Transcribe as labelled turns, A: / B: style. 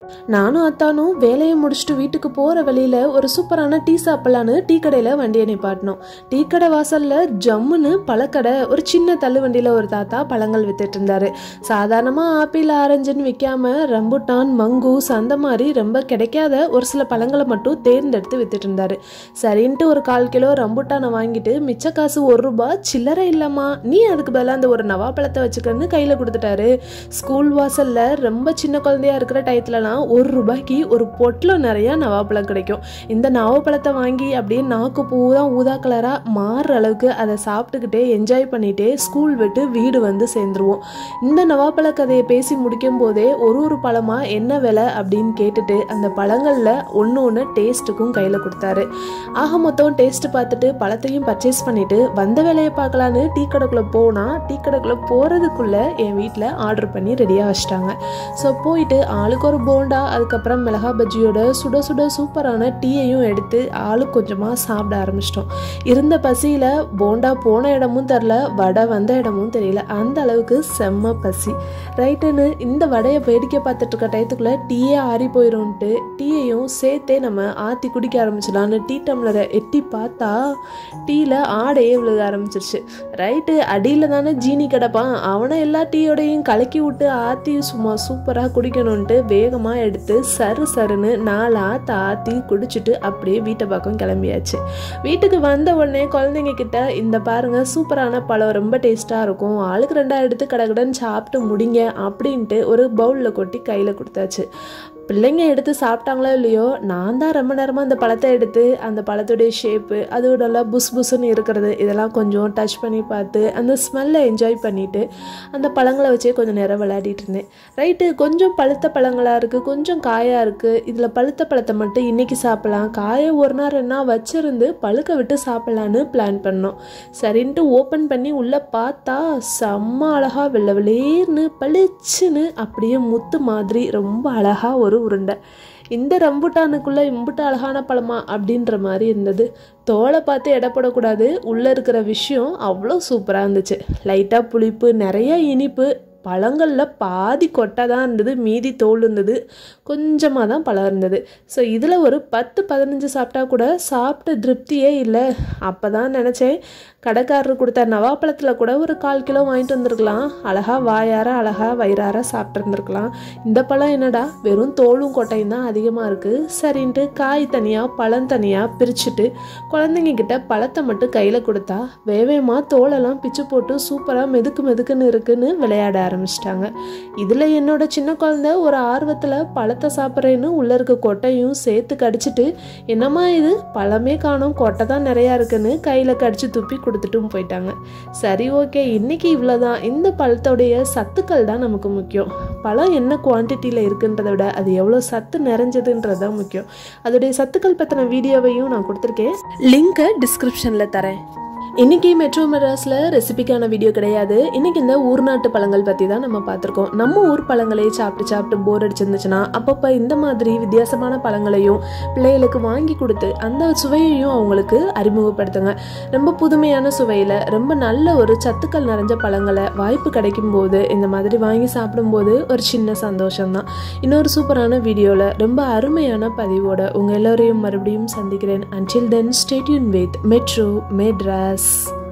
A: நானும் அத்தானும் வேலையை முடிச்சுட்டு வீட்டுக்கு போகிற வழியில் ஒரு சூப்பரான டீ சாப்பிடலான்னு டீ கடையில் வண்டியை நிப்பாட்டினோம் டீ கடை வாசலில் ஜம்முன்னு பழக்கடை ஒரு சின்ன தள்ளு வண்டியில் ஒரு தாத்தா பழங்கள் வித்துட்டு இருந்தாரு சாதாரணமாக ஆப்பிள் ஆரஞ்சுன்னு விற்காம ரம்புட்டான் மங்கூஸ் அந்த மாதிரி ரொம்ப கிடைக்காத ஒரு சில பழங்களை மட்டும் தேர்ந்தெடுத்து வித்துட்டு இருந்தாரு சரின்ட்டு ஒரு கால் கிலோ ரம்புட்டானை வாங்கிட்டு மிச்ச காசு ஒரு ரூபாய் சில்லறை இல்லைம்மா நீ அதுக்கு பதிலாக அந்த ஒரு நவாப்பழத்தை வச்சுக்கன்னு கையில் கொடுத்துட்டாரு ஸ்கூல் வாசலில் ரொம்ப சின்ன குழந்தையா இருக்கிற டயத்துலலாம் ஒரு ரூபாய்க்கு ஒரு பொட்டில் நிறையா நவாப்பழம் கிடைக்கும் இந்த நவாப்பழத்தை வாங்கி அப்படியே நாக்கு பூரா ஊதா கலராக மாறுற அளவுக்கு அதை சாப்பிட்டுக்கிட்டே என்ஜாய் பண்ணிகிட்டே ஸ்கூல் விட்டு வீடு வந்து சேர்ந்துருவோம் இந்த நவாப்பழ கதையை பேசி முடிக்கும் போதே ஒரு ஒரு பழமாக என்ன விலை அப்படின்னு கேட்டுட்டு அந்த பழங்களில் ஒன்று ஒன்று டேஸ்ட்டுக்கும் கையில் கொடுத்தாரு ஆக மொத்தம் டேஸ்ட்டு பார்த்துட்டு பழத்தையும் பர்ச்சேஸ் பண்ணிட்டு வந்த வேலையை பார்க்கலான்னு டீ கடைக்குள்ளே போனால் டீ கடைக்குள்ளே போகிறதுக்குள்ளே என் வீட்டில் ஆர்டர் பண்ணி ரெடியாக வச்சிட்டாங்க ஸோ போயிட்டு ஆளுக்கு ஒரு போண்டா அதுக்கப்புறம் மிளகா பஜ்ஜியோட சுட சுட சூப்பரான டீயையும் எடுத்து ஆளுக்கு கொஞ்சமாக சாப்பிட ஆரம்பிச்சிட்டோம் இருந்த பசியில் போண்டா போன இடமும் தெரில வடை வந்த இடமும் தெரியல அந்த அளவுக்கு செம்ம பசி ரைட்டுன்னு இந்த வடையை வேடிக்கை பார்த்துட்டு இருக்க டயத்துக்குள்ளே டீயே ஆறி போயிடும்ன்ட்டு டீயையும் சேர்த்தே நம்ம ஆற்றி குடிக்க ஆரம்பிச்சிடலான்னு டீ டம்ளரை எட்டி பார்த்தா டீயில் ஆடையே விழுக ஆரம்பிச்சிருச்சு ரைட்டு அடியில் தானே ஜீனி கிடப்பான் அவனை எல்லா டீயோடையும் கலக்கி விட்டு ஆற்றி சும்மா சூப்பராக குடிக்கணுன்ட்டு வேகமாக எடுத்து சரு சருன்னு நாலு ஆற்ற ஆற்றி குடிச்சிட்டு அப்படியே வீட்டை பக்கம் கிளம்பியாச்சு வீட்டுக்கு வந்த உடனே குழந்தைங்க கிட்ட இந்த பாருங்க சூப்பரான பழம் ரொம்ப டேஸ்ட்டாக இருக்கும் ஆளுக்கு ரெண்டா எடுத்து கடகடன்னு சாப்பிட்டு முடிங்க அப்படின்ட்டு ஒரு பவுலில் கொட்டி கையில் கொடுத்தாச்சு பிள்ளைங்க எடுத்து சாப்பிட்டாங்களோ இல்லையோ நான் தான் ரொம்ப நேரமாக அந்த பழத்தை எடுத்து அந்த பழத்துடைய ஷேப்பு அதோட புஸ் புஸ்ன்னு இருக்கிறது இதெல்லாம் கொஞ்சம் டச் பண்ணி பார்த்து அந்த ஸ்மெல்லை என்ஜாய் பண்ணிவிட்டு அந்த பழங்களை வச்சே கொஞ்சம் நேரம் விளையாடிட்டு இருந்தேன் ரைட்டு கொஞ்சம் பழுத்த பழங்களாக இருக்குது கொஞ்சம் காயாக இருக்குது இதில் பழுத்த பழத்தை மட்டும் இன்றைக்கி சாப்பிட்லாம் காயை ஒரு நாள் ரெண்டு நாள் வச்சுருந்து பழுக்க விட்டு சாப்பிட்லான்னு பிளான் பண்ணோம் சரின்ட்டு ஓப்பன் பண்ணி உள்ளே பார்த்தா செம்ம அழகாக வெள்ளை வெளியேர்னு பளிச்சுன்னு அப்படியே முத்து மாதிரி ரொம்ப அழகாக ஒரு உருண்டை இந்த ரம்புட்டானுக்குள்ளே இம்புட்டு அழகான பழமா அப்படின்ற மாதிரி இருந்தது தோலை பார்த்து எடப்படக்கூடாது உள்ளே இருக்கிற விஷயம் அவ்வளோ சூப்பராக இருந்துச்சு லைட்டாக புளிப்பு நிறைய இனிப்பு பழங்களில் பாதி கொட்டை தான் இருந்தது மீதி தோல் இருந்தது கொஞ்சமாக தான் பழம் இருந்தது ஸோ இதில் ஒரு பத்து பதினஞ்சு சாப்பிட்டா கூட சாப்பிட்ட திருப்தியே இல்லை அப்போ தான் நினச்சேன் கடைக்காரர் கொடுத்த நவாப்பழத்தில் கூட ஒரு கால் கிலோ வாங்கிட்டு வந்திருக்கலாம் அழகாக வாயார அழகாக வயிறார சாப்பிட்ருந்துருக்கலாம் இந்த பழம் என்னடா வெறும் தோலும் கொட்டையும் தான் அதிகமாக இருக்குது சரின்ட்டு காய் தனியாக பழம் தனியாக பிரிச்சுட்டு குழந்தைங்க கிட்ட பழத்தை மட்டும் கையில் கொடுத்தா வேவேமாக தோலெல்லாம் பிச்சு போட்டு சூப்பராக மெதுக்கு மெதுக்குன்னு இருக்குன்னு விளையாட ஆரம்பிச்சிட்டாங்க இதில் என்னோட சின்ன குழந்தை ஒரு ஆர்வத்தில் பழத்தை சாப்பிட்றேன்னு உள்ளே இருக்க கொட்டையும் சேர்த்து கடிச்சிட்டு என்னம்மா இது பழமே காணும் கொட்டை தான் நிறையா இருக்குன்னு கையில் கடிச்சு துப்பி கொடுத்துட்டும் போயிட்டாங்க சரி ஓகே இன்னைக்கு இவ்வளோதான் இந்த பழத்தோடைய சத்துக்கள் தான் நமக்கு முக்கியம் பழம் என்ன குவான்டிட்டியில் இருக்குன்றதை விட அது எவ்வளோ சத்து நிறைஞ்சதுன்றது தான் முக்கியம் அதோடைய சத்துக்கள் பற்றின வீடியோவையும் நான் கொடுத்துருக்கேன் லிங்கை டிஸ்கிரிப்ஷனில் தரேன் இன்னைக்கு மெட்ரோ மெட்ராஸில் ரெசிபிக்கான வீடியோ கிடையாது இன்னைக்கு இந்த ஊர்நாட்டு பழங்கள் பற்றி தான் நம்ம பார்த்துருக்கோம் நம்ம ஊர் பழங்களே சாப்பிட்டு சாப்பிட்டு போர் அடிச்சிருந்துச்சுன்னா அப்பப்போ இந்த மாதிரி வித்தியாசமான பழங்களையும் பிள்ளைகளுக்கு வாங்கி கொடுத்து அந்த சுவையையும் அவங்களுக்கு அறிமுகப்படுத்துங்க ரொம்ப புதுமையான சுவையில் ரொம்ப நல்ல ஒரு சத்துக்கள் நிறைஞ்ச பழங்களை வாய்ப்பு கிடைக்கும் போது இந்த மாதிரி வாங்கி சாப்பிடும்போது ஒரு சின்ன சந்தோஷம்தான் இன்னொரு சூப்பரான வீடியோவில் ரொம்ப அருமையான பதிவோட உங்கள் எல்லோரையும் மறுபடியும் சந்திக்கிறேன் until then stay tuned with Metro Madras